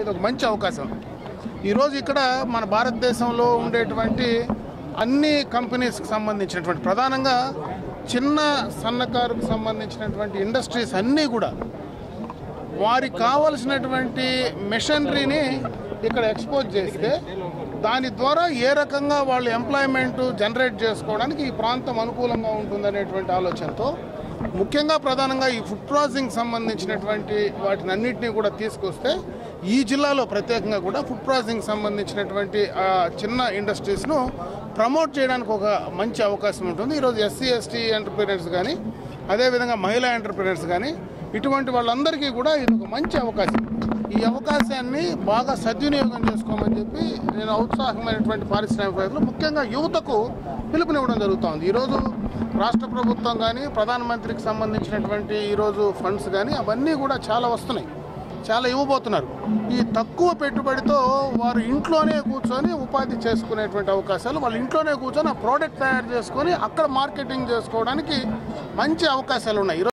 ఇది ఒక మంచి అవకాశం ఈరోజు ఇక్కడ మన భారతదేశంలో ఉండేటువంటి అన్ని కంపెనీస్కి సంబంధించినటువంటి ప్రధానంగా చిన్న సన్నకారుకు సంబంధించినటువంటి ఇండస్ట్రీస్ అన్నీ కూడా వారికి కావలసినటువంటి మెషనరీని ఇక్కడ ఎక్స్పోజ్ చేస్తే దాని ద్వారా ఏ రకంగా వాళ్ళు ఎంప్లాయ్మెంట్ జనరేట్ చేసుకోవడానికి ఈ ప్రాంతం అనుకూలంగా ఉంటుందనేటువంటి ఆలోచనతో ముఖ్యంగా ప్రధానంగా ఈ ఫుడ్ ప్రాసెసింగ్ సంబంధించినటువంటి వాటిని అన్నింటినీ కూడా తీసుకొస్తే ఈ జిల్లాలో ప్రత్యేకంగా కూడా ఫుడ్ ప్రాసెసింగ్ సంబంధించినటువంటి ఆ చిన్న ఇండస్ట్రీస్ను ప్రమోట్ చేయడానికి ఒక మంచి అవకాశం ఉంటుంది ఈరోజు ఎస్సీ ఎస్టీ ఎంటర్ప్రీనర్స్ కానీ అదేవిధంగా మహిళా ఎంటర్ప్రీనర్స్ కానీ ఇటువంటి వాళ్ళందరికీ కూడా ఇది ఒక మంచి అవకాశం ఈ అవకాశాన్ని బాగా సద్వినియోగం చేసుకోమని చెప్పి నేను ఔత్సాహమైనటువంటి పారిశ్రామికవేత్తలు ముఖ్యంగా యువతకు పిలుపునివ్వడం జరుగుతోంది ఈరోజు రాష్ట్ర ప్రభుత్వం కానీ ప్రధానమంత్రికి సంబంధించినటువంటి ఈరోజు ఫండ్స్ కానీ అవన్నీ కూడా చాలా వస్తున్నాయి చాలా ఇవ్వబోతున్నారు ఈ తక్కువ పెట్టుబడితో వారు ఇంట్లోనే కూర్చొని ఉపాధి చేసుకునేటువంటి అవకాశాలు వాళ్ళు ఇంట్లోనే కూర్చొని ఆ ప్రోడక్ట్ తయారు చేసుకొని అక్కడ మార్కెటింగ్ చేసుకోవడానికి మంచి అవకాశాలు ఉన్నాయి ఈరోజు